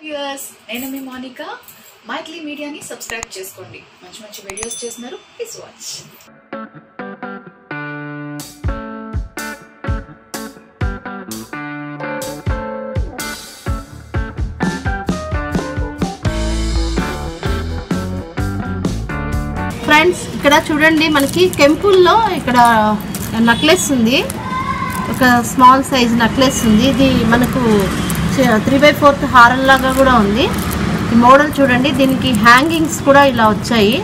Viewers నేను మీ Monica మైట్లీ మీడియాని subscribe చేసుకోండి మంచి మంచి వీడియోస్ చేస్తున్నారు ప్లీజ్ వాచ్ ఫ్రెండ్స్ ఇక్కడ చూడండి మనకి కెంపుల్లో ఇక్కడ నక్లెస్ ఉంది ఒక స్మాల్ సైజ్ నక్లెస్ ఉంది ఇది మనకు త్రీ బై ఫోర్త్ హారం లాగా కూడా ఉంది ఈ మోడల్ చూడండి దీనికి హ్యాంగింగ్స్ కూడా ఇలా వచ్చాయి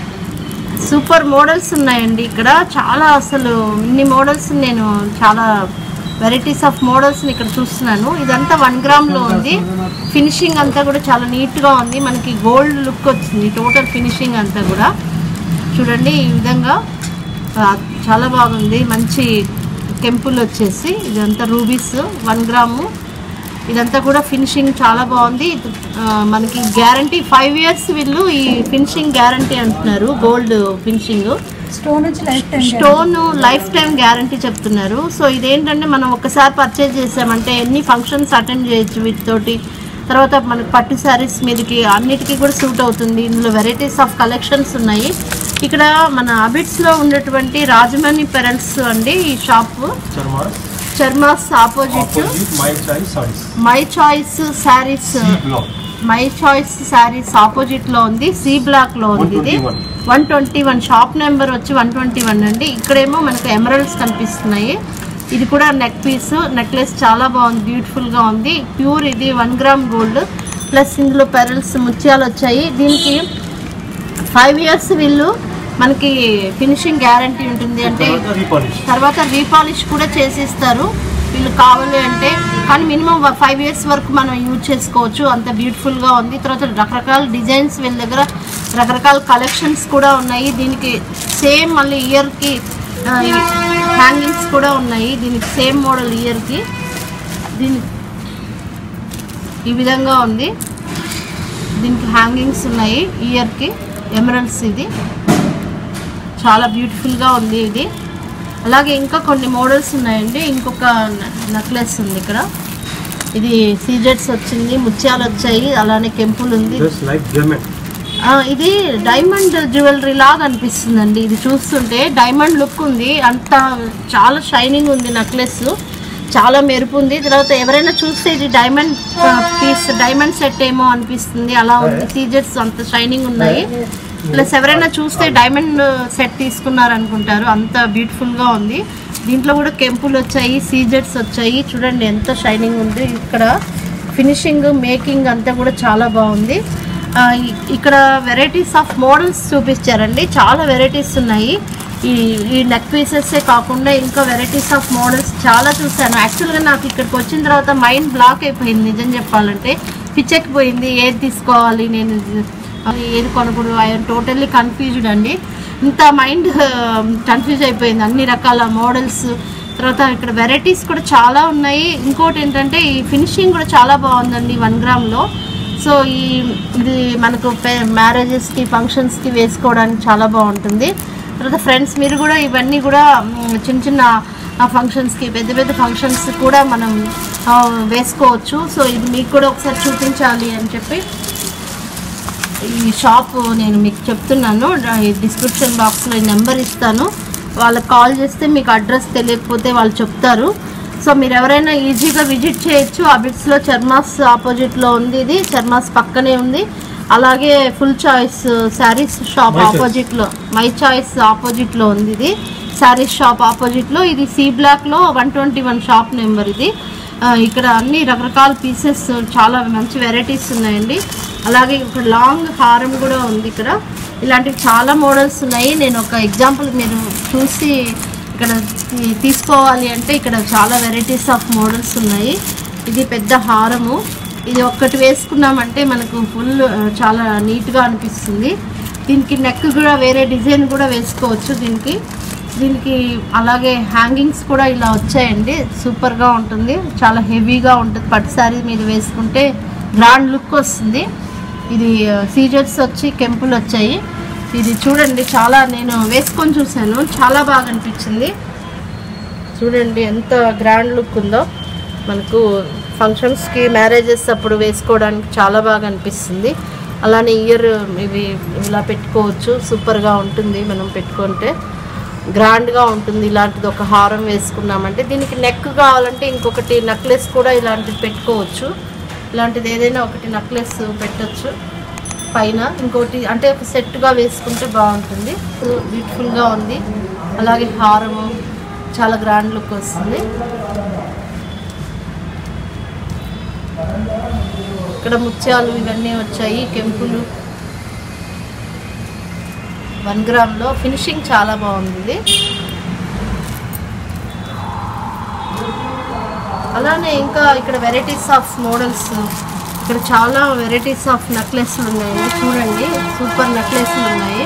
సూపర్ మోడల్స్ ఉన్నాయండి ఇక్కడ చాలా అసలు ఇన్ని మోడల్స్ నేను చాలా వెరైటీస్ ఆఫ్ మోడల్స్ని ఇక్కడ చూస్తున్నాను ఇదంతా వన్ గ్రామ్లో ఉంది ఫినిషింగ్ అంతా కూడా చాలా నీట్గా ఉంది మనకి గోల్డ్ లుక్ వచ్చింది టోటల్ ఫినిషింగ్ అంతా కూడా చూడండి ఈ విధంగా ఆ, చాలా బాగుంది మంచి టెంపుల్ వచ్చేసి ఇదంతా రూబీస్ వన్ గ్రాము ఇదంతా కూడా ఫినిషింగ్ చాలా బాగుంది ఇది, ఆ, మనకి గ్యారంటీ ఫైవ్ ఇయర్స్ వీళ్ళు ఈ ఫినిషింగ్ గ్యారంటీ అంటున్నారు గోల్డ్ ఫినిషింగ్ స్టోన్ వచ్చి lifetime stone lifetime guarantee చెప్తున్నారు సో ఇదేంటంటే మనం ఒకసారి పర్చేజ్ చేసామంటే ఎన్ని ఫంక్షన్స్ అటెండ్ చేయొచ్చు వీటితోటి తర్వాత మనకి పట్టు శారీస్ మీదకి అన్నిటికీ కూడా సూట్ అవుతుంది ఇందులో వెరైటీస్ ఆఫ్ కలెక్షన్స్ ఉన్నాయి ఇక్కడ మన అబిట్స్లో ఉన్నటువంటి రాజమణి పెరల్స్ అండి ఈ shop Charmas Charmas opposite opposite my choice saris my choice saris block my choice saris opposite లో ఉంది సి బ్లాక్ లో ఉంది ఇది 121. One twenty one shop number వచ్చి వన్ ట్వంటీ వన్ అండి ఇక్కడేమో మనకు ఎమరల్డ్స్ కనిపిస్తున్నాయి ఇది కూడా నెక్ పీస్ నెక్లెస్ చాలా బాగుంది బ్యూటిఫుల్ గా ఉంది ప్యూర్ ఇది వన్ గ్రామ్ గోల్డ్ ప్లస్ ఇందులో పెరల్స్ ముత్యాలు వచ్చాయి దీనికి ఫైవ్ ఇయర్స్ వీళ్ళు మనకి ఫినిషింగ్ గ్యారంటీ ఉంటుంది అంటే రీపాలిష్ తర్వాత రీపాలిష్ కూడా చేసిస్తారు వీళ్ళు కావాలి అంటే కానీ మినిమం ఫైవ్ ఇయర్స్ వరకు మనం యూజ్ చేసుకోవచ్చు అంత బ్యూటిఫుల్గా ఉంది తర్వాత రకరకాల డిజైన్స్ వీళ్ళ దగ్గర రకరకాల కలెక్షన్స్ కూడా ఉన్నాయి దీనికి సేమ్ మళ్ళీ ఇయర్కి హ్యాంగింగ్స్ కూడా ఉన్నాయి దీనికి సేమ్ మోడల్ ఇయర్కి దీని ఈ విధంగా ఉంది దీనికి హ్యాంగింగ్స్ ఉన్నాయి ఇయర్కి ఎమరల్స్ ఇది చాలా బ్యూటిఫుల్గా ఉంది ఇది అలాగే ఇంకా కొన్ని మోడల్స్ ఉన్నాయండి ఇంకొక నెక్లెస్ ఉంది ఇక్కడ ఇది సీజెట్స్ వచ్చింది ముత్యాలు వచ్చాయి అలానే కెంపులు ఉంది జస్ట్ లైక్ డైమండ్ ఆ, ఇది డైమండ్ జ్యువెలరీ లాగా అనిపిస్తుందండి ఇది చూస్తుంటే డైమండ్ లుక్ ఉంది అంత చాలా షైనింగ్ ఉంది నెక్లెస్ చాలా మెరుపు ఉంది తర్వాత ఎవరైనా చూస్తే ఇది డైమండ్ పీస్ డైమండ్ సెట్ ఏమో అనిపిస్తుంది అలా ఉంది సీజెట్స్ అంత షైనింగ్ ఉన్నాయి ప్లస్ ఎవరైనా చూస్తే డైమండ్ సెట్ తీసుకున్నారు అనుకుంటారు అంత బ్యూటిఫుల్ గా ఉంది దీంట్లో కూడా కెంపులు వచ్చాయి సీజెట్స్ వచ్చాయి చూడండి ఎంత షైనింగ్ ఉంది ఇక్కడ ఫినిషింగ్ మేకింగ్ అంతా కూడా చాలా బాగుంది ఆ, ఇ- ఇక్కడ వెరైటీస్ ఆఫ్ మోడల్స్ చూపించారండి చాలా వెరైటీస్ ఉన్నాయి ఈ ఈ నెక్ పీసెసే కాకుండా ఇంకా వెరైటీస్ ఆఫ్ మోడల్స్ చాలా చూశాను యాక్చువల్గా నాకు ఇక్కడికి వచ్చిన తర్వాత మైండ్ బ్లాక్ అయిపోయింది నిజం చెప్పాలంటే పిచ్చెక్కిపోయింది ఏది తీసుకోవాలి నేను ఇది- ఏది కొనకూడదు ఐఎమ్ టోటల్లీ కన్ఫ్యూజ్డ్ అండి ఇంత మైండ్ కన్ఫ్యూజ్ అయిపోయింది అన్ని రకాల మోడల్స్ తర్వాత ఇక్కడ వెరైటీస్ కూడా చాలా ఉన్నాయి ఇంకోటి ఏంటంటే ఈ ఫినిషింగ్ కూడా చాలా బాగుందండి వన్ గ్రామ్లో సో ఈ ఇది మనకు మ్యారేజెస్కి ఫంక్షన్స్కి వేసుకోవడానికి చాలా బాగుంటుంది తర్వాత ఫ్రెండ్స్ మీరు కూడా ఇవన్నీ కూడా మ్, చిన్న చిన్న ఫంక్షన్స్కి పెద్ద పెద్ద ఫంక్షన్స్ కూడా మనం ఆ, వేసుకోవచ్చు సో ఇది మీకు కూడా ఒకసారి చూపించాలి అని చెప్పి ఈ షాప్ నేను మీకు చెప్తున్నాను డిస్క్రిప్షన్ బాక్స్లో ఈ నెంబర్ ఇస్తాను వాళ్ళకి కాల్ చేస్తే మీకు అడ్రస్ తెలియకపోతే వాళ్ళు చెప్తారు సో మీరు ఎవరైనా ఈజీగా విజిట్ చేయొచ్చు అబిట్స్లో చర్మాస్ ఆపోజిట్లో ఉంది ఇది చర్మాస్ పక్కనే ఉంది అలాగే full choice saris shop My Choice. ఆపోజిట్లో మై చాయిస్ ఆపోజిట్లో ఉంది ఇది శారీస్ షాప్ ఆపోజిట్లో ఇది సి బ్లాక్లో one twenty one shop number ఇది ఆ, ఇక్కడ అన్ని రకరకాల పీసెస్ చాలా మంచి వెరైటీస్ ఉన్నాయండి అలాగే ఇక్కడ లాంగ్ హారం కూడా ఉంది ఇక్కడ ఇలాంటివి చాలా మోడల్స్ ఉన్నాయి నేను ఒక ఎగ్జాంపుల్ మీరు చూసి ఇక్కడ తీ- తీసుకోవాలి అంటే ఇక్కడ చాలా వెరైటీస్ ఆఫ్ మోడల్స్ ఉన్నాయి ఇది పెద్ద హారము ఇది ఒక్కటి వేసుకున్నామంటే మనకు ఫుల్ చాలా నీట్గా అనిపిస్తుంది దీనికి నెక్ కూడా వేరే డిజైన్ కూడా వేసుకోవచ్చు దీనికి దీనికి అలాగే హ్యాంగింగ్స్ కూడా ఇలా వచ్చాయండి సూపర్గా ఉంటుంది చాలా హెవీగా ఉంటుంది పట్టు శారీ మీద వేసుకుంటే గ్రాండ్ లుక్ వస్తుంది ఇది సీజర్స్ వచ్చి కెంపులు వచ్చాయి ఇది చూడండి చాలా నేను వేసుకొని చూశాను చాలా బాగా అనిపించింది చూడండి ఎంత గ్రాండ్ లుక్ ఉందో మనకు ఫంక్షన్స్కి మ్యారేజెస్ అప్పుడు వేసుకోవడానికి చాలా బాగా అనిపిస్తుంది అలానే ఇయర్ ఇవి ఇలా పెట్టుకోవచ్చు సూపర్గా ఉంటుంది మనం పెట్టుకుంటే గ్రాండ్గా ఉంటుంది ఇలాంటిది ఒక హారం వేసుకున్నామంటే దీనికి నెక్ కావాలంటే ఇంకొకటి నెక్లెస్ కూడా ఇలాంటిది పెట్టుకోవచ్చు ఇలాంటిది ఏదైనా ఒకటి నెక్లెస్ పెట్టచ్చు పైన ఇంకోటి అంటే ఒక సెట్గా వేసుకుంటే బాగుంటుంది బ్యూటిఫుల్గా ఉంది అలాగే హారము చాలా గ్రాండ్ లుక్ వస్తుంది ఇక్కడ ముత్యాలు ఇవన్నీ వచ్చాయి కెంపులు వన్ గ్రామ్లో ఫినిషింగ్ చాలా బాగుంది ఇది అలానే ఇంకా ఇక్కడ వెరైటీస్ ఆఫ్ మోడల్స్ ఇక్కడ చాలా వెరైటీస్ ఆఫ్ నెక్లెస్లు ఉన్నాయండి చూడండి సూపర్ నెక్లెస్లు ఉన్నాయి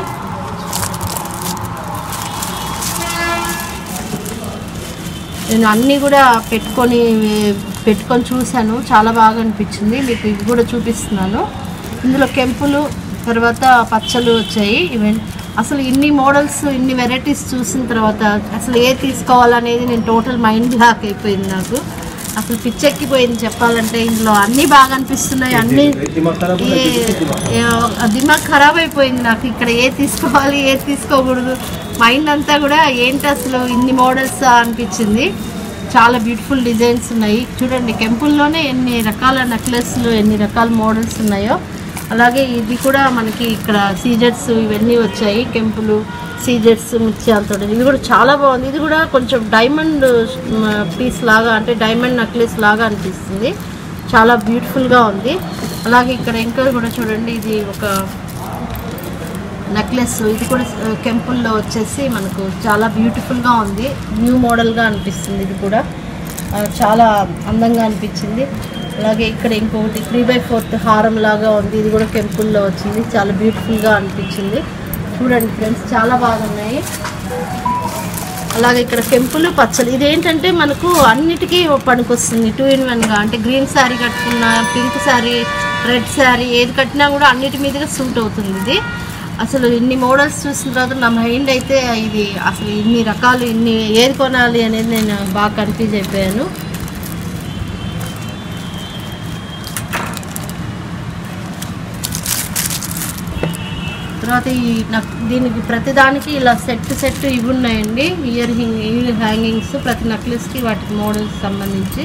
నేను అన్నీ కూడా పెట్టుకొని పెట్టుకొని చూశాను చాలా బాగా అనిపించింది మీకు ఇవి కూడా చూపిస్తున్నాను ఇందులో కెంపులు తర్వాత పచ్చలు వచ్చాయి ఈవెన్ అసలు ఇన్ని మోడల్స్ ఇన్ని వెరైటీస్ చూసిన తర్వాత అసలు ఏ తీసుకోవాలనేది నేను టోటల్ మైండ్ బ్లాక్ అయిపోయింది నాకు అసలు పిచ్చెక్కిపోయింది చెప్పాలంటే ఇందులో అన్నీ బాగా అనిపిస్తున్నాయి అన్నీ दिमाग खराब होना ఏ- किसी दिमाग ఏ- దిమాగ్ ఖరాబ్ అయిపోయింది నాకు ఇక్కడ ఏ తీసుకోవాలి ఏ తీసుకోకూడదు మైండ్ అంతా కూడా ఏంటి అసలు ఇన్ని మోడల్స్ అనిపించింది చాలా బ్యూటిఫుల్ డిజైన్స్ ఉన్నాయి చూడండి కెంపుల్లోనే ఎన్ని రకాల నెక్లెస్లు ఎన్ని రకాల మోడల్స్ ఉన్నాయో అలాగే ఇది కూడా మనకి ఇక్కడ సీజర్స్ ఇవన్నీ వచ్చాయి కెంపులు సీజర్స్ ముత్యాలతో ఇది కూడా చాలా బాగుంది ఇది కూడా కొంచెం డైమండ్ పీస్ లాగా అంటే డైమండ్ నెక్లెస్ లాగా అనిపిస్తుంది చాలా బ్యూటిఫుల్గా ఉంది అలాగే ఇక్కడ ఇంకా కూడా చూడండి ఇది ఒక నెక్లెస్ ఇది కూడా ఆ, కెంపుల్లో వచ్చేసి మనకు చాలా బ్యూటిఫుల్గా ఉంది న్యూ మోడల్గా అనిపిస్తుంది ఇది కూడా ఆ, చాలా అందంగా అనిపించింది అలాగే ఇక్కడ ఇంకొకటి త్రీ బై ఫోర్త్ హారం లాగా ఉంది ఇది కూడా కెంపుల్లో వచ్చింది చాలా బ్యూటిఫుల్గా అనిపించింది చూడండి ఫ్రెండ్స్ చాలా బాగున్నాయి అలాగే ఇక్కడ కెంపులు పచ్చలు ఇదేంటంటే మనకు అన్నిటికీ పనికొస్తుంది టూ ఇన్ వన్గా అంటే గ్రీన్ శారీ కట్టుకున్న పింక్ శారీ రెడ్ శారీ ఏది కట్టినా కూడా అన్నిటి మీదుగా సూట్ అవుతుంది ఇది అసలు ఇన్ని మోడల్స్ చూసిన తర్వాత నా మైండ్ అయితే ఇది అసలు ఇన్ని రకాలు ఇన్ని ఏది కొనాలి అనేది నేను బాగా కన్ఫ్యూజ్ అయిపోయాను తర్వాత ఈ నాకు దీనికి ప్రతిదానికి ఇలా సెట్ సెట్ ఇవి ఉన్నాయండి ఇయర్ హింగ్ ఇయర్ హ్యాంగింగ్స్ ప్రతి నెక్లెస్కి వాటికి మోడల్స్ సంబంధించి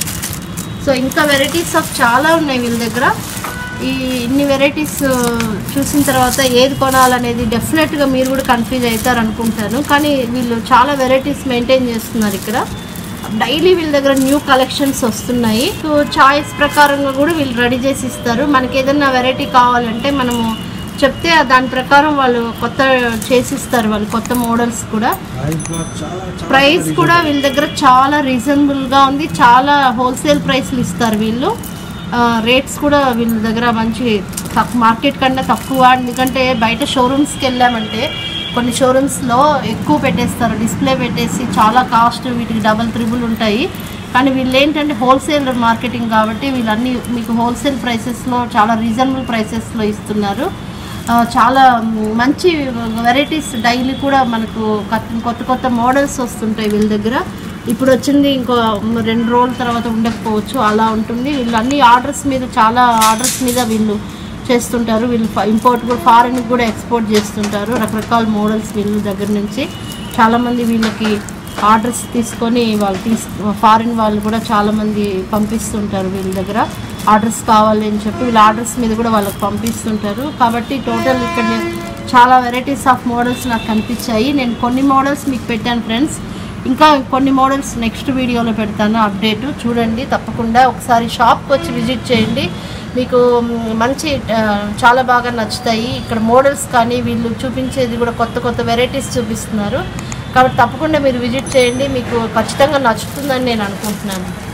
సో ఇంకా వెరైటీస్ ఆఫ్ చాలా ఉన్నాయి వీళ్ళ దగ్గర ఈ ఇన్ని వెరైటీస్ చూసిన తర్వాత ఏది కొనాలనేది డెఫినెట్గా మీరు కూడా కన్ఫ్యూజ్ అవుతారు అనుకుంటాను కానీ వీళ్ళు చాలా వెరైటీస్ మెయింటైన్ చేస్తున్నారు ఇక్కడ డైలీ వీళ్ళ దగ్గర న్యూ కలెక్షన్స్ వస్తున్నాయి సో చాయిస్ ప్రకారంగా కూడా వీళ్ళు రెడీ చేసి ఇస్తారు మనకి ఏదైనా వెరైటీ కావాలంటే మనము చెప్తే దాని ప్రకారం వాళ్ళు కొత్త చేసిస్తారు వాళ్ళు కొత్త మోడల్స్ కూడా प्राइस बहुत చాలా చాలా ప్రైస్ కూడా వీళ్ళ దగ్గర చాలా రీజనబుల్గా ఉంది చాలా హోల్సేల్ ప్రైస్లు ఇస్తారు వీళ్ళు రేట్స్ కూడా వీళ్ళ దగ్గర మంచి తక్కువ మార్కెట్ కన్నా తక్కువ ఎందుకంటే బయట షోరూమ్స్కి వెళ్ళామంటే కొన్ని షోరూమ్స్లో ఎక్కువ పెట్టేస్తారు డిస్ప్లే పెట్టేసి చాలా కాస్ట్ వీటికి డబల్ త్రిబుల్ ఉంటాయి కానీ వీళ్ళు ఏంటంటే హోల్సేల్ మార్కెటింగ్ కాబట్టి వీళ్ళన్నీ మీకు హోల్సేల్ ప్రైసెస్లో చాలా రీజనబుల్ ప్రైసెస్లో ఇస్తున్నారు ఆ, చాలా మ్, మంచి వెరైటీస్ డైలీ కూడా మనకు కొత్త- కొత్త కొత్త మోడల్స్ వస్తుంటాయి వీళ్ళ దగ్గర ఇప్పుడు వచ్చింది ఇంకో మ్, రెండు రోజుల తర్వాత ఉండకపోవచ్చు అలా ఉంటుంది వీళ్ళు అన్ని ఆర్డర్స్ మీద చాలా ఆర్డర్స్ మీద వీళ్ళు చేస్తుంటారు వీళ్ళు ఇంపోర్ట్ కూడా ఫారెన్ కూడా ఎక్స్పోర్ట్ చేస్తుంటారు రకరకాల మోడల్స్ వీళ్ళ దగ్గర నుంచి చాలామంది వీళ్ళకి ఆర్డర్స్ తీసుకొని వాళ్ళు తీస్ ఫారిన్ వాళ్ళు కూడా చాలామంది పంపిస్తుంటారు వీళ్ళ దగ్గర ఆర్డర్స్ కావాలి అని చెప్పి వీళ్ళ ఆర్డర్స్ మీద కూడా వాళ్ళకి పంపిస్తుంటారు కాబట్టి టోటల్ ఇక్కడ నేను చాలా వెరైటీస్ ఆఫ్ మోడల్స్ నాకు కనిపించాయి నేను కొన్ని మోడల్స్ మీకు పెట్టాను ఫ్రెండ్స్ ఇంకా కొన్ని మోడల్స్ నెక్స్ట్ వీడియోలో పెడతాను అప్డేట్ చూడండి తప్పకుండా ఒకసారి షాప్కి వచ్చి విజిట్ చేయండి మీకు మ్, మంచి ఆ, చాలా బాగా నచ్చుతాయి ఇక్కడ మోడల్స్ కానీ వీళ్ళు చూపించేది కూడా కొత్త కొత్త వెరైటీస్ చూపిస్తున్నారు కాబట్టి తప్పకుండా మీరు విజిట్ చేయండి మీకు ఖచ్చితంగా నచ్చుతుందని నేను అనుకుంటున్నాను